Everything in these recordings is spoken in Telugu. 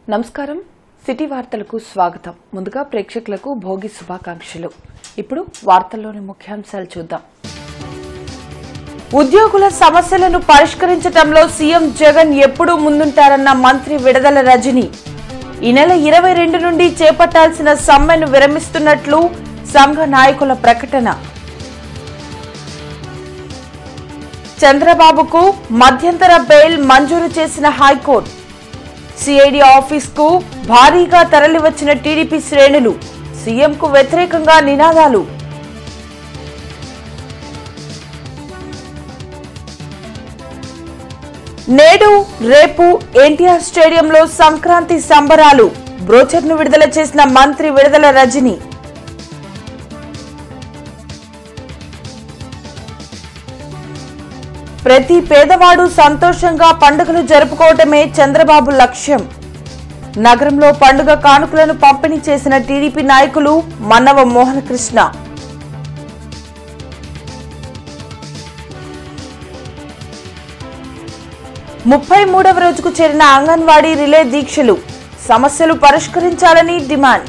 నమస్కారం సిటీ వార్తలకు స్వాగతం ముందుగా ప్రేక్షకులకు భోగి శుభాకాంక్షలు ఇప్పుడు వార్తల్లోని ముఖ్యాంశాలు చూద్దాం ఉద్యోగుల సమస్యలను పరిష్కరించడంలో సీఎం జగన్ ఎప్పుడూ ముందుంటారన్న మంత్రి విడదల రజని ఈ నెల ఇరవై రెండు నుండి చేపట్టాల్సిన సమ్మెను విరమిస్తున్నట్లు సంఘ నాయకుల ప్రకటన చంద్రబాబుకు మధ్యంతర బెయిల్ మంజూరు చేసిన హైకోర్టు సిఐడి ఆఫీస్ కు భారీగా తరలివచ్చిన టీడీపీ శ్రేణులు సీఎంకు వ్యతిరేకంగా నినాదాలు నేడు రేపు ఎన్టీఆర్ స్టేడియంలో సంక్రాంతి సంబరాలు బ్రోచర్ను విడుదల చేసిన మంత్రి విడుదల రజని ప్రతి పేదవాడు సంతోషంగా పండుగలు జరుపుకోవటమే చంద్రబాబు లక్ష్యం నగరంలో పండుగ కానుకలను పంపిణీ చేసిన టీడీపీ నాయకులు మన్నవ మోహన్ కృష్ణ ముప్పై మూడవ రోజుకు చేరిన అంగన్వాడీ రిలే దీక్షలు సమస్యలు పరిష్కరించాలని డిమాండ్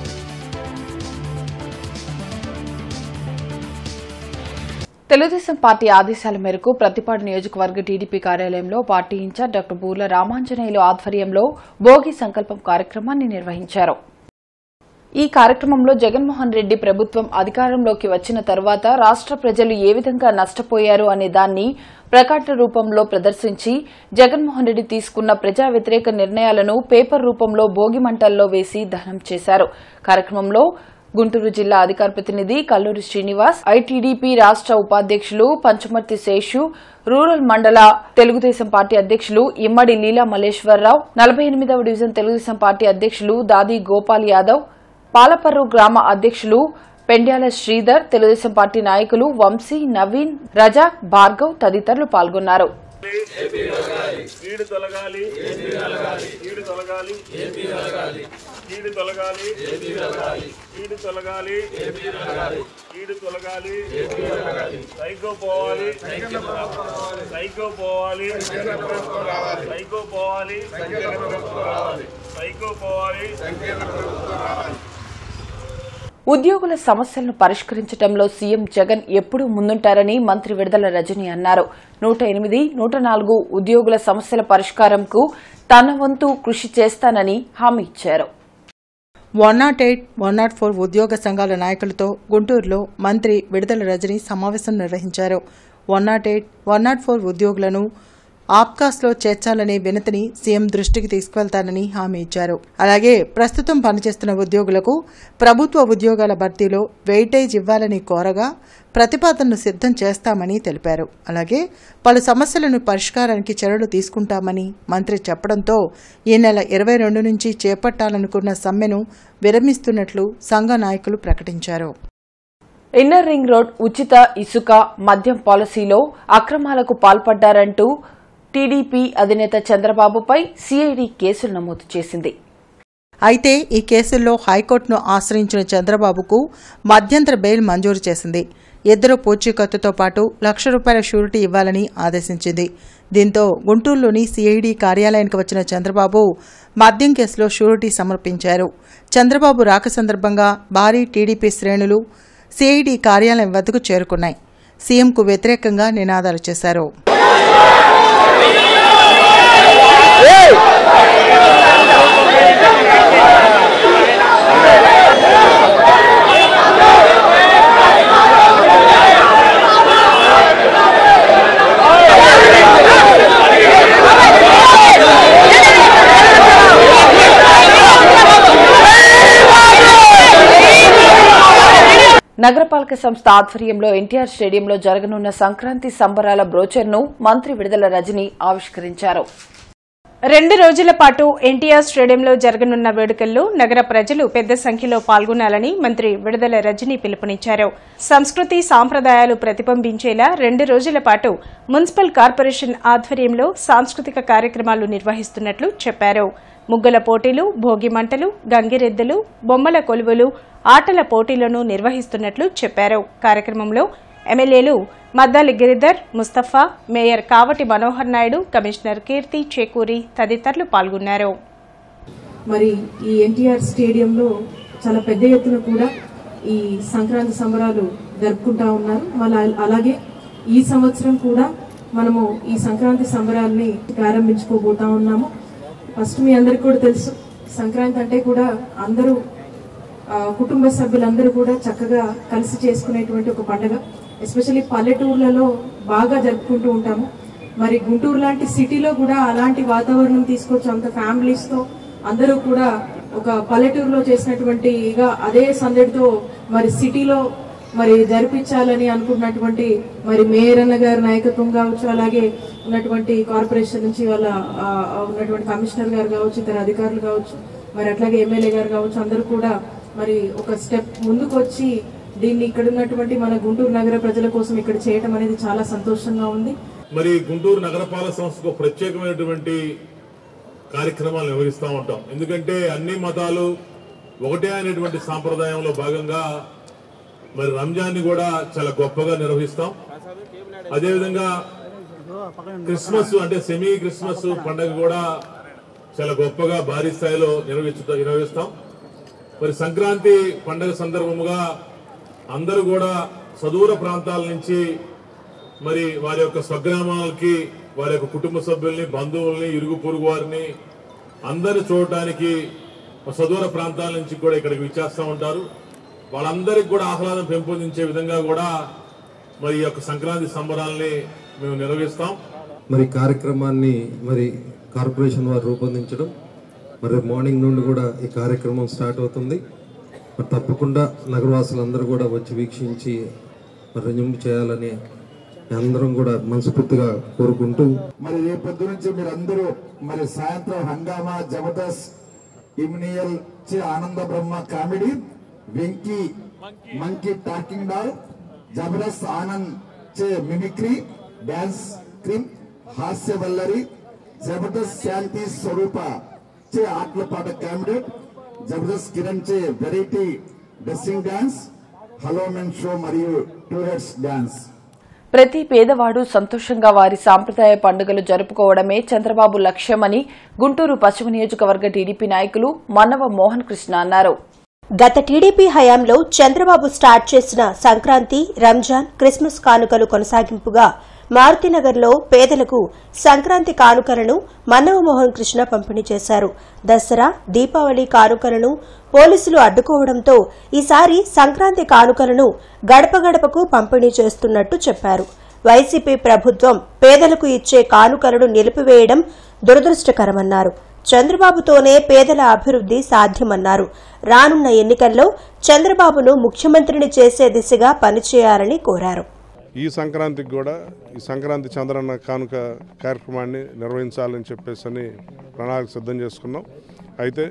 తెలుగుదేశం పార్టీ ఆదేశాల మేరకు ప్రతిపాడు నియోజకవర్గ టీడీపీ కార్యాలయంలో party in-charge doctor Burla Ramanjaneyulu ఆధ్వర్యంలో భోగి సంకల్పం కార్యక్రమాన్ని నిర్వహించారు ఈ కార్యక్రమంలో జగన్మోహన్ రెడ్డి ప్రభుత్వం అధికారంలోకి వచ్చిన తరువాత రాష్ట్ర ప్రజలు ఏ విధంగా నష్టపోయారు అనే దాన్ని ప్రకటన రూపంలో ప్రదర్శించి జగన్మోహన్ రెడ్డి తీసుకున్న ప్రజా వ్యతిరేక నిర్ణయాలను పేపర్ రూపంలో భోగి మంటల్లో వేసి దహనం చేశారు కార్యక్రమంలో గుంటూరు జిల్లా అధికార ప్రతినిధి కల్లూరి శ్రీనివాస్ ఐటీడీపీ రాష్ట్ర ఉపాధ్యక్షులు పంచమర్తి శేషు రూరల్ మండల తెలుగుదేశం పార్టీ అధ్యక్షులు ఇమ్మడి లీలా మల్లేశ్వరరావు నలభై ఎనిమిదవ డివిజన్ తెలుగుదేశం పార్టీ అధ్యక్షులు దాది గోపాల్ యాదవ్ పాలపర్రు గ్రామ అధ్యక్షులు పెండ్యాల శ్రీధర్ తెలుగుదేశం పార్టీ నాయకులు వంశీ నవీన్ రజాక్ భార్గవ్ తదితరులు పాల్గొన్నారు కీడు తొలగాలి కీడు తొలగాలి కీడు తొలగాలి కీడు తొలగాలి కీడు తొలగాలి సైకో పోవాలి సైకో పోవాలి సైకో పోవాలి సైకో పోవాలి ఉద్యోగుల సమస్యలను పరిష్కరించడంలో సీఎం జగన్ ఎప్పుడూ ముందుంటారని మంత్రి విడుదల రజని అన్నారు నూట ఎనిమిది నూట నాలుగు ఉద్యోగుల సమస్యల పరిష్కారంకు తన వంతు కృషి చేస్తానని హామీ ఇచ్చారు one nought eight one nought four ఉద్యోగ సంఘాల నాయకులతో గుంటూరులో మంత్రి విడుదల రజని సమావేశం నిర్వహించారు one nought eight one nought four ఉద్యోగులను ఆప్కాస్లో చేర్చాలనే వినతిని సీఎం దృష్టికి తీసుకువెళ్తానని హామీ ఇచ్చారు అలాగే ప్రస్తుతం పనిచేస్తున్న ఉద్యోగులకు ప్రభుత్వ ఉద్యోగాల భర్తీలో వెయిటేజ్ ఇవ్వాలని కోరగా ప్రతిపాదనను సిద్ధం చేస్తామని తెలిపారు అలాగే పలు సమస్యలను పరిష్కారానికి చర్యలు తీసుకుంటామని మంత్రి చెప్పడంతో ఈ నెల ఇరవై రెండు నుంచి చేపట్టాలనుకున్న సమ్మెను విరమిస్తున్నట్లు సంఘ నాయకులు ప్రకటించారు ఇన్నర్ రింగ్ రోడ్ ఉచిత ఇసుక మద్యం పాలసీలో అక్రమాలకు పాల్పడ్డారంటూ టీడీపీ అధినేత చంద్రబాబుపై సీఐడి కేసులు నమోదు చేసింది అయితే ఈ కేసుల్లో హైకోర్టును ఆశ్రయించిన చంద్రబాబుకు మధ్యంతర బెయిల్ మంజూరు చేసింది ఇద్దరు పూచీకత్తుతో పాటు లక్ష రూపాయల షూరిటీ ఇవ్వాలని ఆదేశించింది దీంతో గుంటూరులోని సిఐడి కార్యాలయానికి వచ్చిన చంద్రబాబు మద్యం కేసులో షూరిటీ సమర్పించారు చంద్రబాబు రాక సందర్భంగా భారీ టీడీపీ శ్రేణులు సిఐడి కార్యాలయం వద్దకు చేరుకున్నాయి సీఎంకు వ్యతిరేకంగా నినాదాలు చేశారు నగరపాలక సంస్థ ఆధ్వర్యంలో ఎన్టీఆర్ స్టేడియంలో జరగనున్న సంక్రాంతి సంబరాల బ్రోచర్ను మంత్రి విడుదల రజని ఆవిష్కరించారు రెండు రోజుల పాటు ఎన్టీఆర్ స్టేడియంలో జరగనున్న వేడుకల్లో నగర ప్రజలు పెద్ద సంఖ్యలో పాల్గొనాలని మంత్రి విడుదల రజని పిలుపునిచ్చారు సంస్కృతి సాంప్రదాయాలు ప్రతిబింబించేలా రెండు రోజుల పాటు మున్సిపల్ కార్పొరేషన్ ఆధ్వర్యంలో సాంస్కృతిక కార్యక్రమాలు నిర్వహిస్తున్నట్లు చెప్పారు ముగ్గుల పోటీలు భోగి మంటలు గంగిరెద్దులు బొమ్మల కొలువులు ఆటల పోటీలను నిర్వహిస్తున్నట్లు చెప్పారు కార్యక్రమంలో ఎమ్మెల్యేలు మద్దాలి గిరిధర్ ముస్తఫా మేయర్ కావటి మనోహర్ నాయుడు కమిషనర్ కీర్తి చేకూరి తదితరులు పాల్గొన్నారు మరి ఈ ఎన్టీఆర్ స్టేడియంలో చాలా పెద్ద ఎత్తున కూడా ఈ సంక్రాంతి సంబరాలు జరుపుకుంటా ఉన్నారు మళ్ళీ అలాగే ఈ సంవత్సరం కూడా మనము ఈ సంక్రాంతి సంబరాల్ని ప్రారంభించుకోబోతా ఉన్నాము ఫస్ట్ మీ అందరికి కూడా తెలుసు సంక్రాంతి అంటే కూడా అందరూ ఆ, కుటుంబ సభ్యులందరూ కూడా చక్కగా కలిసి చేసుకునేటువంటి ఒక పండుగ ఎస్పెషల్లీ పల్లెటూర్లలో బాగా జరుపుకుంటూ ఉంటాము మరి గుంటూరు లాంటి సిటీలో కూడా అలాంటి వాతావరణం తీసుకొచ్చి అంత ఫ్యామిలీస్ తో అందరూ కూడా ఒక పల్లెటూరులో చేసినటువంటి ఇక అదే సందడితో మరి సిటీలో మరి జరిపించాలని అనుకున్నటువంటి మరి మేయర్ అన్న గారి నాయకత్వం కావచ్చు అలాగే ఉన్నటువంటి కార్పొరేషన్ నుంచి వాళ్ళ ఆ, ఉన్నటువంటి కమిషనర్ గారు కావచ్చు ఇతర అధికారులు కావచ్చు మరి అట్లాగే ఎమ్మెల్యే గారు కావచ్చు అందరూ కూడా మరి ఒక స్టెప్ ముందుకు వచ్చి దీన్ని ఇక్కడ ఉన్నటువంటి మన గుంటూరు నగర ప్రజల కోసం ఇక్కడ చేయటం అనేది చాలా సంతోషంగా ఉంది మరి గుంటూరు నగరపాలక సంస్థకు ప్రత్యేకమైనటువంటి కార్యక్రమాలు నిర్వహిస్తూ ఉంటాం ఎందుకంటే అన్ని మతాలు ఒకటే అనేటువంటి సాంప్రదాయంలో భాగంగా మరి రంజాన్ని కూడా చాలా గొప్పగా నిర్వహిస్తాం అదేవిధంగా క్రిస్మస్ అంటే సెమీ క్రిస్మస్ పండుగ కూడా చాలా గొప్పగా భారీ స్థాయిలో నిర్వహించు నిర్వహిస్తాం మరి సంక్రాంతి పండుగ సందర్భముగా అందరూ కూడా సదూర ప్రాంతాల నుంచి మరి వారి యొక్క స్వగ్రామాలకి వారి యొక్క కుటుంబ సభ్యుల్ని బంధువుల్ని ఇరుగు పొరుగు వారిని అందరిని చూడటానికి సదూర ప్రాంతాల నుంచి కూడా ఇక్కడికి విచ్చేస్తూ ఉంటారు వాళ్ళందరికీ కూడా ఆహ్లాదం పెంపొందించే విధంగా కూడా మరి ఈ యొక్క సంక్రాంతి సంబరాల్ని మేము నిర్వహిస్తాం మరి కార్యక్రమాన్ని మరి కార్పొరేషన్ వారు రూపొందించడం మరి మార్నింగ్ నుండి కూడా ఈ కార్యక్రమం స్టార్ట్ అవుతుంది మరి తప్పకుండా నగరవాసులందరూ కూడా వచ్చి వీక్షించి మరి రిజ్యూమ్ చేయాలని అందరం కూడా మనస్ఫూర్తిగా కోరుకుంటూ మరి రేపొద్దు నుంచి మీరు అందరూ మరి సాయంత్రం హంగామా జబర్దస్త్ ఇమ్నియల్ చే Ananda Brahma comedy Venky monkey talking doll Jabardasth Anand చే మిమిక్రీ డాన్స్ క్రీమ్ హాస్య వల్లరి జబర్దస్త్ శాంతి స్వరూప చే ఆటల పాట కామెడీ జబర్దస్త్ కిరణ్ చే variety dressing dance hello men show మరియు టూరెట్స్ డాన్స్ ప్రతి పేదవాడు సంతోషంగా వారి సాంప్రదాయ పండుగలు జరుపుకోవడమే చంద్రబాబు లక్ష్యమని గుంటూరు పశ్చిమ నియోజకవర్గ టీడీపీ నాయకులు మన్నవ మోహన్ కృష్ణ అన్నారు గత టీడీపీ హయాంలో చంద్రబాబు స్టార్ట్ చేసిన సంక్రాంతి రంజాన్ క్రిస్మస్ కానుకలు కొనసాగింపుగా మారుతినగర్లో పేదలకు సంక్రాంతి కానుకలను మన్నవ మోహన్ కృష్ణ పంపిణీ చేశారు దసరా దీపావళి కానుకలను పోలీసులు అడ్డుకోవడంతో ఈసారి సంక్రాంతి కానుకలను గడప గడపకు పంపిణీ చేస్తున్నట్టు చెప్పారు వైసీపీ ప్రభుత్వం పేదలకు ఇచ్చే కానుకలను నిలిపివేయడం దురదృష్టకరమన్నారు చంద్రబాబుతోనే పేదల అభివృద్ది సాధ్యమన్నారు రానున్న ఎన్నికల్లో చంద్రబాబును ముఖ్యమంత్రిని చేసే దిశగా పనిచేయాలని కోరారు ఈ సంక్రాంతికి కూడా ఈ సంక్రాంతి చంద్రన్న కానుక కార్యక్రమాన్ని నిర్వహించాలని చెప్పేసి అని ప్రణాళిక సిద్ధం చేసుకున్నాం అయితే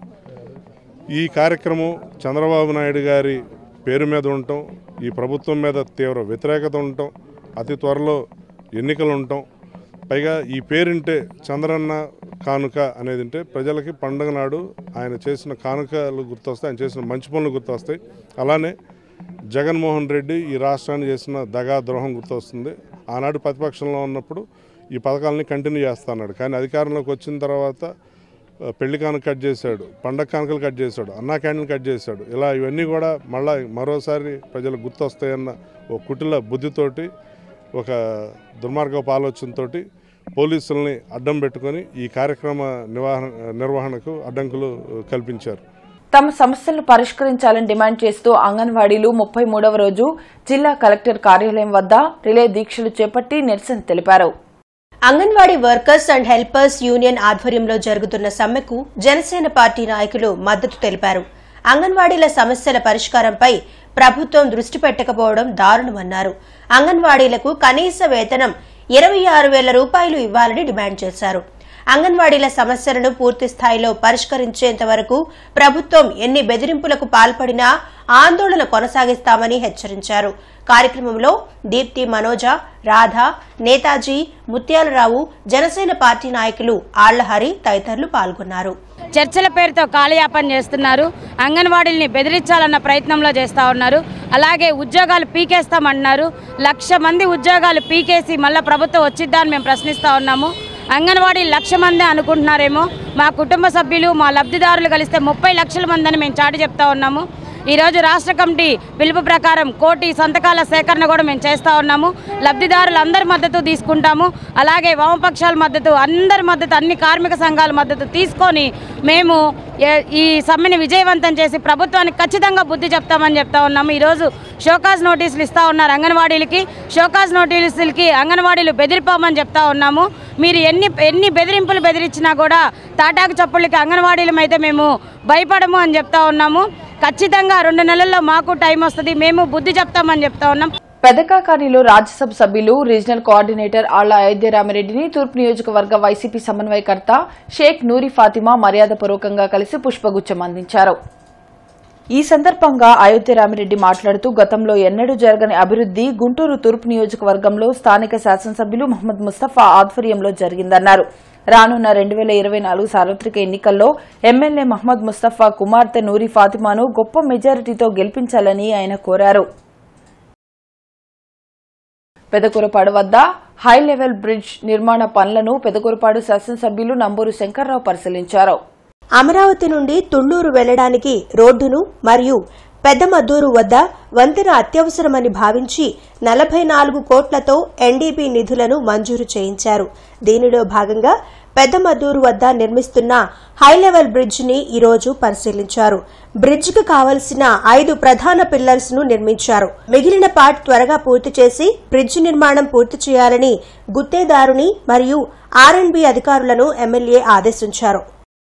ఈ కార్యక్రమం చంద్రబాబు నాయుడు గారి పేరు మీద ఉండటం ఈ ప్రభుత్వం మీద తీవ్ర వ్యతిరేకత ఉండటం అతి త్వరలో ఎన్నికలు ఉండటం పైగా ఈ పేరింటే చంద్రన్న కానుక అనేది అంటే ప్రజలకి పండుగ నాడు ఆయన చేసిన కానుకలు గుర్తొస్తాయి ఆయన చేసిన మంచి పనులు గుర్తొస్తాయి అలానే జగన్మోహన్ రెడ్డి ఈ రాష్ట్రాన్ని చేసిన దగా ద్రోహం గుర్తొస్తుంది ఆనాడు ప్రతిపక్షంలో ఉన్నప్పుడు ఈ పథకాలని కంటిన్యూ చేస్తా అన్నాడు కానీ అధికారంలోకి వచ్చిన తర్వాత ఆ, పెళ్లి కానుక కట్ చేశాడు పండగ కానుకలు కట్ చేశాడు అన్నా క్యాంటీన్ కట్ చేశాడు ఇలా ఇవన్నీ కూడా మళ్ళా మరోసారి ప్రజలకు గుర్తొస్తాయన్న ఒక కుటిల బుద్ధితోటి ఒక దుర్మార్గపు ఆలోచనతోటి పోలీసుల్ని అడ్డం పెట్టుకొని ఈ కార్యక్రమ నిర్వహణ నిర్వహణకు అడ్డంకులు కల్పించారు తమ సమస్యలను పరిష్కరించాలని డిమాండ్ చేస్తూ అంగన్వాడీలు ముప్పై మూడవ రోజు జిల్లా కలెక్టర్ కార్యాలయం వద్ద రిలే దీక్షలు చేపట్టి నిరసన తెలిపారు anganwadi workers and helpers union ఆధ్వర్యంలో జరుగుతున్న సమ్మెకు జనసేన పార్టీ నాయకులు మద్దతు తెలిపారు అంగన్వాడీల సమస్యల పరిష్కారంపై ప్రభుత్వం దృష్టి పెట్టకపోవడం దారుణమన్నారు అంగన్వాడీలకు కనీస వేతనం ఇరవై ఆరు వేల రూపాయలు ఇవ్వాలని డిమాండ్ చేశారు అంగన్వాడీల సమస్యలను పూర్తి స్థాయిలో పరిష్కరించేంత వరకు ప్రభుత్వం ఎన్ని బెదిరింపులకు పాల్పడినా ఆందోళన కొనసాగిస్తామని హెచ్చరించారు కార్యక్రమంలో దీప్తి మనోజ రాధ నేతాజీ ముత్యాలరావు జనసేన పార్టీ నాయకులు ఆళ్లహరి తదితరులు పాల్గొన్నారు చర్చల పేరుతో కాలయాపన చేస్తున్నారు అంగన్వాడీల్ని బెదిరించాలన్న ప్రయత్నంలో చేస్తూ ఉన్నారు అలాగే ఉద్యోగాలు పీకేస్తామంటున్నారు లక్ష మంది ఉద్యోగాలు పీకేసి మళ్ళీ ప్రభుత్వం వచ్చిద్దా అని మేము ప్రశ్నిస్తూ ఉన్నాము అంగన్వాడీ లక్ష మంది అనుకుంటున్నారేమో మా కుటుంబ సభ్యులు మా లబ్ధిదారులు కలిస్తే ముప్పై లక్షల మంది అని మేము చాటి చెప్తా ఉన్నాము ఈరోజు రాష్ట్ర కమిటీ పిలుపు ప్రకారం కోటి సంతకాల సేకరణ కూడా మేము చేస్తూ ఉన్నాము లబ్ధిదారులు అందరి మద్దతు తీసుకుంటాము అలాగే వామపక్షాల మద్దతు అందరి మద్దతు అన్ని కార్మిక సంఘాల మద్దతు తీసుకొని మేము ఏ- ఈ సమ్మెని విజయవంతం చేసి ప్రభుత్వానికి ఖచ్చితంగా బుద్ధి చెప్తామని చెప్తా ఉన్నాము ఈరోజు షోకాజ్ నోటీసులు ఇస్తూ ఉన్నారు అంగన్వాడీలకి షోకాజ్ నోటీసులకి అంగన్వాడీలు బెదిరిపోమని చెప్తా ఉన్నాము మీరు ఎన్ని ఎన్ని బెదిరింపులు బెదిరించినా కూడా తాటాకు చప్పుళ్ళకి అంగన్వాడీలం అయితే మేము భయపడము అని చెప్తా ఉన్నాము ఖచ్చితంగా రెండు నెలల్లో మాకు టైం వస్తుంది మేము బుద్ధి చెప్తామని చెప్తా ఉన్నాం పెదకాకానిలో రాజ్యసభ సభ్యులు రీజనల్ కోఆర్డినేటర్ ఆళ్ల అయోధ్య రామిరెడ్డిని తూర్పు నియోజకవర్గ వైసీపీ సమన్వయకర్త షేక్ నూరి ఫాతిమా మర్యాదపూర్వకంగా కలిసి పుష్పగుచ్చం అందించారు ఈ సందర్భంగా అయోధ్య రామిరెడ్డి మాట్లాడుతూ గతంలో ఎన్నడూ జరగని అభివృద్ది గుంటూరు తూర్పు నియోజకవర్గంలో స్థానిక శాసనసభ్యులు మహమ్మద్ ముస్తఫా ఆధ్వర్యంలో జరిగిందన్నారు రానున్న రెండు వేల ఇరవై నాలుగు సార్వత్రిక ఎన్నికల్లో ఎమ్మెల్యే మహమ్మద్ ముస్తఫా కుమార్తె నూరి ఫాతిమాను గొప్ప మెజారిటీతో గెలిపించాలని ఆయన కోరారు పెదకూరపాడు వద్ద హై లెవెల్ బ్రిడ్జ్ నిర్మాణ పనులను పెదకూరపాడు శాసనసభ్యులు నంబూరు శంకర్రావు పరిశీలించారు అమరావతి నుండి తుళ్లూరు వెళ్లడానికి రోడ్డును మరియు పెద్దమద్దూరు వద్ద వంతెన అత్యవసరమని భావించి నలభై నాలుగు కోట్లతో ఎన్డీబీ నిధులను మంజూరు చేయించారు దీనిలో భాగంగా పెద్దమద్దూరు వద్ద నిర్మిస్తున్న హైలెవెల్ బ్రిడ్జ్ ని ఈరోజు పరిశీలించారు బ్రిడ్జ్ కు కావలసిన ఐదు ప్రధాన పిల్లర్స్ ను నిర్మించారు మిగిలిన పార్ట్ త్వరగా పూర్తి చేసి బ్రిడ్జ్ నిర్మాణం పూర్తి చేయాలని గుత్తేదారుని మరియు ఆర్ఎండ్బి అధికారులను ఎమ్మెల్యే ఆదేశించారు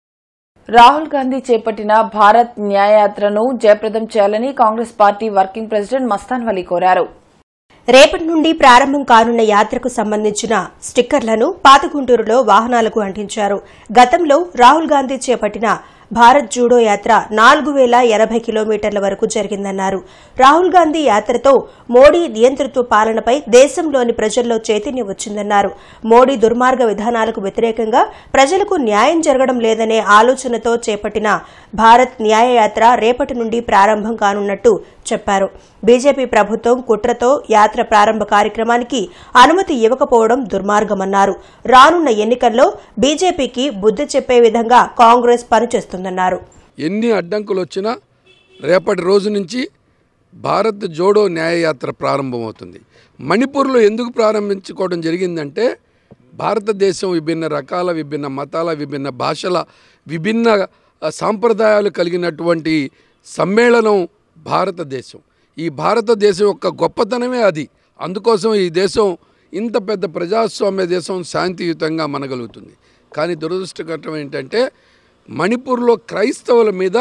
రాహుల్ గాంధీ చేపట్టిన భారత్ న్యాయయాత్రను జయప్రదం చేయాలని Congress party working president Mastan Vali కోరారు రేపటి నుండి ప్రారంభం కానున్న యాత్రకు సంబంధించిన స్టిక్కర్లను పాతగుంటూరులో వాహనాలకు అంటించారు గతంలో రాహుల్ గాంధీ చేపట్టిన భారత్ జూడో యాత్ర నాలుగు వేల ఎనభై కిలోమీటర్ల వరకు జరిగిందన్నారు రాహుల్ గాంధీ యాత్రతో మోడీ నియంతృత్వ పాలనపై దేశంలోని ప్రజల్లో చైతన్యం వచ్చిందన్నారు మోడీ దుర్మార్గ విధానాలకు వ్యతిరేకంగా ప్రజలకు న్యాయం జరగడం లేదనే ఆలోచనతో చేపట్టిన భారత్ న్యాయయాత్ర రేపటి నుండి ప్రారంభం కానున్నట్టు చెప్పారు బీజేపీ ప్రభుత్వం కుట్రతో యాత్ర ప్రారంభ కార్యక్రమానికి అనుమతి ఇవ్వకపోవడం దుర్మార్గమన్నారు రానున్న ఎన్నికల్లో బీజేపీకి బుద్ధి చెప్పే విధంగా కాంగ్రెస్ పనిచేస్తుందన్నారు ఎన్ని అడ్డంకులు వచ్చినా రేపటి రోజు నుంచి భారత్ జోడో న్యాయయాత్ర ప్రారంభమవుతుంది మణిపూర్లో ఎందుకు ప్రారంభించుకోవడం జరిగిందంటే భారతదేశం విభిన్న రకాల విభిన్న మతాల విభిన్న భాషల విభిన్న ఆ, సాంప్రదాయాలు కలిగినటువంటి సమ్మేళనం భారతదేశం ఈ భారతదేశం యొక్క గొప్పతనమే అది అందుకోసం ఈ దేశం ఇంత పెద్ద ప్రజాస్వామ్య దేశం శాంతియుతంగా మనగలుగుతుంది కానీ దురదృష్టకరం ఏంటంటే మణిపూర్లో క్రైస్తవుల మీద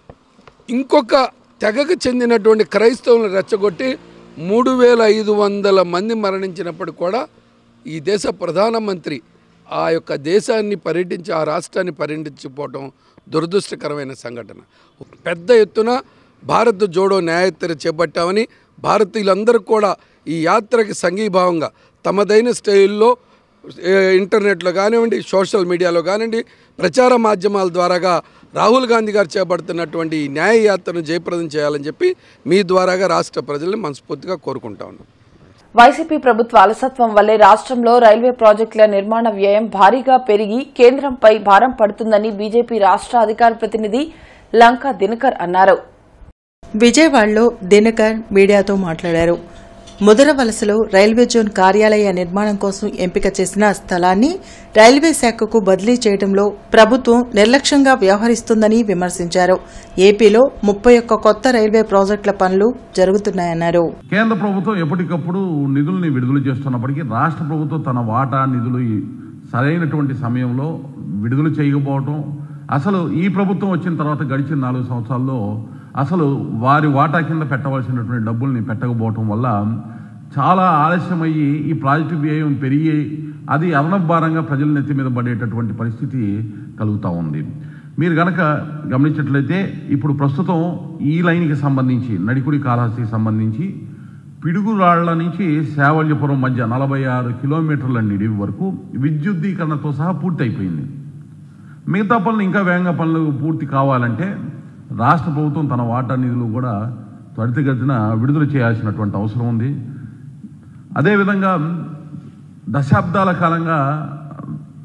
ఇంకొక తెగకు చెందినటువంటి క్రైస్తవులను రెచ్చగొట్టి మూడు వేల ఐదు వందల మంది మరణించినప్పుడు కూడా ఈ దేశ ప్రధానమంత్రి ఆ యొక్క దేశాన్ని పర్యటించి ఆ రాష్ట్రాన్ని పర్యటించిపోవటం దురదృష్టకరమైన సంఘటన పెద్ద ఎత్తున భారత్ జోడో న్యాయయాత్ర చేపట్టామని భారతీయులందరూ కూడా ఈ యాత్రకి సంఘీభావంగా తమదైన స్టైల్లో ఏ, ఇంటర్నెట్లో కానివ్వండి సోషల్ మీడియాలో కానివ్వండి ప్రచార మాధ్యమాల ద్వారాగా రాహుల్ గాంధీ గారు చేపడుతున్నటువంటి ఈ న్యాయ యాత్రను జయప్రదం చేయాలని చెప్పి మీ ద్వారాగా రాష్ట్ర ప్రజల్ని మనస్ఫూర్తిగా కోరుకుంటా ఉన్నాం వైసీపీ ప్రభుత్వ అలసత్వం వల్లే రాష్ట్రంలో రైల్వే ప్రాజెక్టుల నిర్మాణ వ్యయం భారీగా పెరిగి కేంద్రంపై భారం పడుతుందని బీజేపీ రాష్ట్ర అధికార ప్రతినిధి లంకా దినకర్ అన్నారు విజయవాడలో దినకర్ మీడియాతో మాట్లాడారు ముదర వలసలో రైల్వే జోన్ కార్యాలయ నిర్మాణం కోసం ఎంపిక చేసిన స్థలాన్ని రైల్వే శాఖకు బదిలీ చేయడంలో ప్రభుత్వం నిర్లక్ష్యంగా వ్యవహరిస్తుందని విమర్శించారు ఏపీలో ముప్పై ఒక్క కొత్త రైల్వే ప్రాజెక్టుల పనులు జరుగుతున్నాయన్నారు కేంద్ర ప్రభుత్వం ఎప్పటికప్పుడు నిధుల్ని విడుదల చేస్తున్నప్పటికీ రాష్ట్ర ప్రభుత్వం తన వాటా నిధులు ఈ సరైనటువంటి సమయంలో విడుదల చేయకపోవటం అసలు ఈ ప్రభుత్వం వచ్చిన తర్వాత గడిచిన నాలుగు సంవత్సరాల్లో అసలు వారి వాటా కింద పెట్టవలసినటువంటి డబ్బుల్ని పెట్టకపోవటం వల్ల చాలా ఆలస్యమయ్యి ఈ ప్రాజెక్టు వ్యయం పెరిగి అది అదనభారంగా ప్రజల నెత్తి మీద పడేటటువంటి పరిస్థితి కలుగుతూ ఉంది మీరు గనక గమనించినట్లయితే ఇప్పుడు ప్రస్తుతం ఈ లైన్కి సంబంధించి నడికుడి కాళహస్తికి సంబంధించి పిడుగురాళ్ల నుంచి శావల్యపురం మధ్య నలభై ఆరు కిలోమీటర్ల నిడివి వరకు విద్యుద్దీకరణతో సహా పూర్తి అయిపోయింది మిగతా పనులు ఇంకా వేగంగా పనులు పూర్తి కావాలంటే రాష్ట్ర ప్రభుత్వం తన వాటా నిధులు కూడా త్వరితగతిన విడుదల చేయాల్సినటువంటి అవసరం ఉంది అదేవిధంగా దశాబ్దాల కాలంగా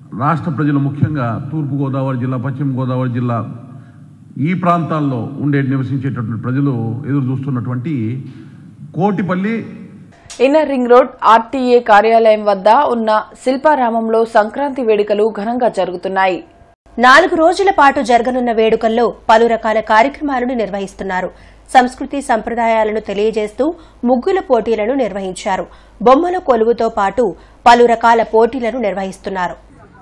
రాష్ట్ర ప్రజలు ముఖ్యంగా తూర్పుగోదావరి జిల్లా పశ్చిమ గోదావరి జిల్లా ఈ ప్రాంతాల్లో ఉండే నివసించేటటువంటి ప్రజలు ఎదురు చూస్తున్నటువంటి Kotipalli inner ring road RTA కార్యాలయం వద్ద ఉన్న శిల్పారామంలో సంక్రాంతి వేడుకలు ఘనంగా జరుగుతున్నాయి నాలుగు రోజుల పాటు జరగనున్న వేడుకల్లో పలు రకాల కార్యక్రమాలను నిర్వహిస్తున్నారు సంస్కృతి సంప్రదాయాలను తెలియజేస్తూ ముగ్గుల పోటీలను నిర్వహించారు బొమ్మల కొలువుతో పాటు పలు రకాల పోటీలను నిర్వహిస్తున్నారు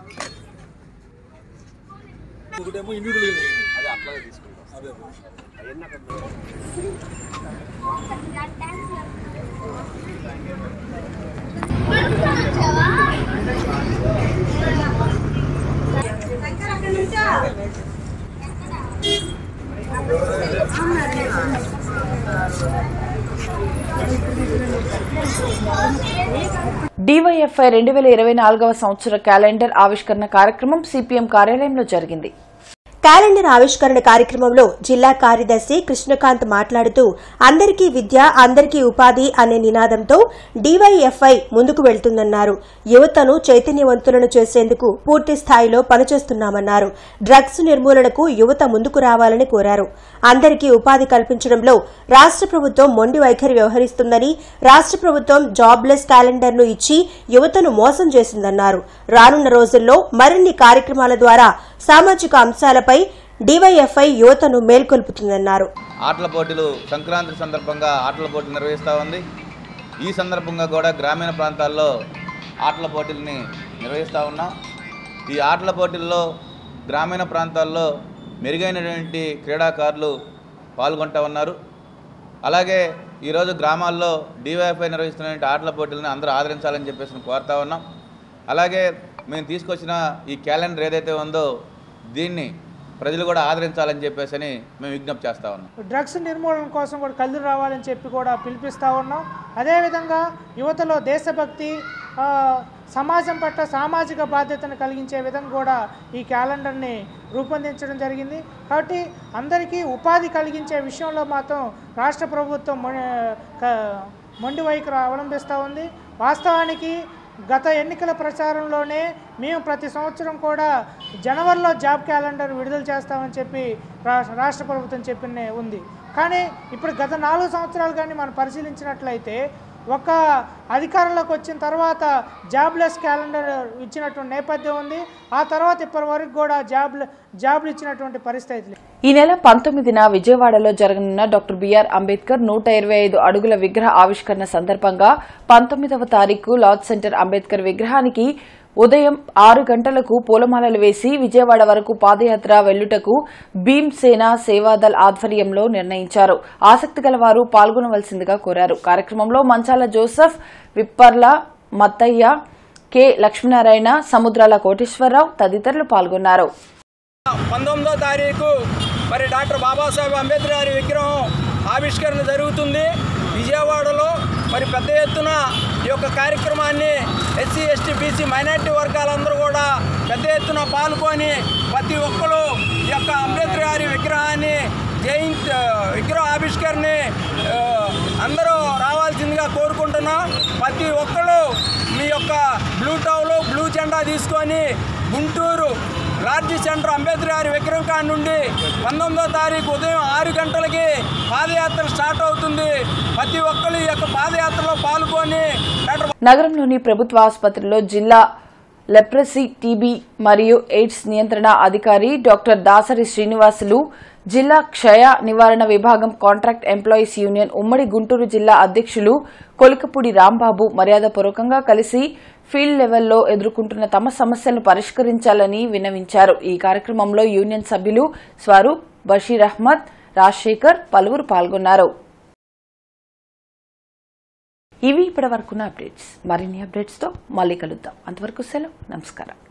డివైఎఫ్ఐ రెండు వేల ఇరవై నాలుగవ సంవత్సర క్యాలెండర్ ఆవిష్కరణ కార్యక్రమం సిపిఎం కార్యాలయంలో జరిగింది క్యాలెండర్ ఆవిష్కరణ కార్యక్రమంలో జిల్లా కార్యదర్శి కృష్ణకాంత్ మాట్లాడుతూ అందరికీ విద్య అందరికీ ఉపాధి అనే నినాదంతో డీవైఎఫ్ఐ ముందుకు వెళ్తుందన్నారు యువతను చైతన్యవంతులను చేసేందుకు పూర్తి స్థాయిలో పనిచేస్తున్నామన్నారు డ్రగ్స్ నిర్మూలనకు యువత ముందుకు రావాలని కోరారు అందరికీ ఉపాధి కల్పించడంలో రాష్ట ప్రభుత్వం మొండి వైఖరి వ్యవహరిస్తుందని రాష్ట ప్రభుత్వం జాబ్లెస్ క్యాలెండర్ను ఇచ్చి యువతను మోసం చేసిందన్నారు రానున్న రోజుల్లో మరిన్ని కార్యక్రమాల ద్వారా సామాజిక అంశాలపై డీవైఎఫ్ఐ యువతను మేల్కొల్పుతుందన్నారు ఆటల పోటీలు సంక్రాంతి సందర్భంగా ఆటల పోటీలు నిర్వహిస్తూ ఉంది ఈ సందర్భంగా కూడా గ్రామీణ ప్రాంతాల్లో ఆటల పోటీలని నిర్వహిస్తూ ఉన్నాం ఈ ఆటల పోటీల్లో గ్రామీణ ప్రాంతాల్లో మెరుగైనటువంటి క్రీడాకారులు పాల్గొంటూ ఉన్నారు అలాగే ఈరోజు గ్రామాల్లో డివైఎఫ్ఐ నిర్వహిస్తున్నటువంటి ఆటల పోటీలను అందరూ ఆదరించాలని చెప్పేసి కోరుతా ఉన్నాం అలాగే మేము తీసుకొచ్చిన ఈ క్యాలెండర్ ఏదైతే ఉందో దీన్ని ప్రజలు కూడా ఆదరించాలని చెప్పేసి అని మేము విజ్ఞప్తి చేస్తా ఉన్నాం డ్రగ్స్ నిర్మూలన కోసం కూడా కళ్ళు రావాలని చెప్పి కూడా పిలిపిస్తూ ఉన్నాం అదేవిధంగా యువతలో దేశభక్తి ఆ, సమాజం పట్ల సామాజిక బాధ్యతను కలిగించే విధంగా కూడా ఈ క్యాలెండర్ని రూపొందించడం జరిగింది కాబట్టి అందరికీ ఉపాధి కలిగించే విషయంలో మాత్రం రాష్ట్ర ప్రభుత్వం మొ- క- మొండి వైఖరి అవలంబిస్తూ ఉంది వాస్తవానికి గత ఎన్నికల ప్రచారంలోనే మేము ప్రతి సంవత్సరం కూడా జనవరిలో జాబ్ క్యాలెండర్ విడుదల చేస్తామని చెప్పి రా- రాష్ట్ర ప్రభుత్వం చెప్పిన ఉంది కానీ ఇప్పుడు గత నాలుగు సంవత్సరాలు కానీ మనం పరిశీలించినట్లయితే ఒక అధికారంలోకి వచ్చిన తర్వాత జాబ్లెస్ క్యాలెండర్ ఇచ్చినటువంటి నేపథ్యం ఉంది ఆ తర్వాత ఇప్పటి వరకు కూడా జాబ్ జాబ్లు ఇచ్చినటువంటి పరిస్థితి లేదు. ఈ నెల పంతొమ్మిదిన విజయవాడలో జరగనున్న డాక్టర్ బిఆర్ అంబేద్కర్ నూట ఇరవై ఐదు అడుగుల విగ్రహ ఆవిష్కరణ సందర్భంగా పంతొమ్మిదవ తారీఖు లార్డ్ సెంటర్ అంబేద్కర్ విగ్రహానికి ఉదయం ఆరు గంటలకు పూలమాలలు వేసి విజయవాడ వరకు పాదయాత్ర వెల్లుటకు భీమ్ సేన సేవాదల్ ఆధ్వర్యంలో నిర్ణయించారు ఆసక్తి గల వారు పాల్గొనవలసిందిగా కోరారు కార్యక్రమంలో మంచాల జోసెఫ్ విప్పర్ల మత్తయ్య కె లక్ష్మీనారాయణ సముద్రాల కోటేశ్వరరావు తదితరులు పాల్గొన్నారు పంతొమ్మిదో తారీఖు మరి డాక్టర్ బాబాసాహెబ్ అంబేద్కర్ గారి విగ్రహం ఆవిష్కరణ జరుగుతుంది విజయవాడలో మరి పెద్ద ఎత్తున ఈ యొక్క కార్యక్రమాన్ని ఎస్సీ ఎస్టీ బీసీ మైనార్టీ వర్గాలందరూ కూడా పెద్ద ఎత్తున పాల్గొని ప్రతి ఒక్కరు ఈ యొక్క అంబేద్కర్ గారి విగ్రహాన్ని జయించ విగ్రహ ఆవిష్కరణని ఆ, అందరూ రావాల్సిందిగా కోరుకుంటున్నాం ప్రతి ఒక్కరు మీ యొక్క బ్లూ టౌలు బ్లూ జెండా తీసుకొని గుంటూరు లార్జీ సెంటర్ అంబేద్కర్ గారి విగ్రహం కాడ నుండి పంతొమ్మిదో తారీఖు ఉదయం ఆరు గంటలకి పాదయాత్ర స్టార్ట్ అవుతుంది ప్రతి ఒక్కరు ఈ యొక్క పాదయాత్రలో పాల్గొని డాక్టర్ నగరంలోని ప్రభుత్వ ఆసుపత్రిలో జిల్లా లెప్రసీ టీబీ మరియు ఎయిడ్స్ నియంత్రణ అధికారి డాక్టర్ దాసరి శ్రీనివాసులు జిల్లా క్షయ నివారణ విభాగం కాంట్రాక్ట్ ఎంప్లాయీస్ యూనియన్ ఉమ్మడి గుంటూరు జిల్లా అధ్యక్షులు కొలికపూడి రాంబాబు మర్యాదపూర్వకంగా కలిసి ఫీల్డ్ లెవెల్లో ఎదుర్కొంటున్న తమ సమస్యలను పరిష్కరించాలని విన్నవించారు ఈ కార్యక్రమంలో యూనియన్ సభ్యులు స్వరూప్ బషీర్ అహ్మద్ రాజశేఖర్ పలువురు పాల్గొన్నారు ఇవి ఇప్పటి వరకున్న అప్డేట్స్ మరిన్ని అప్డేట్స్తో మళ్ళీ కలుద్దాం అంతవరకు సెలవు నమస్కారం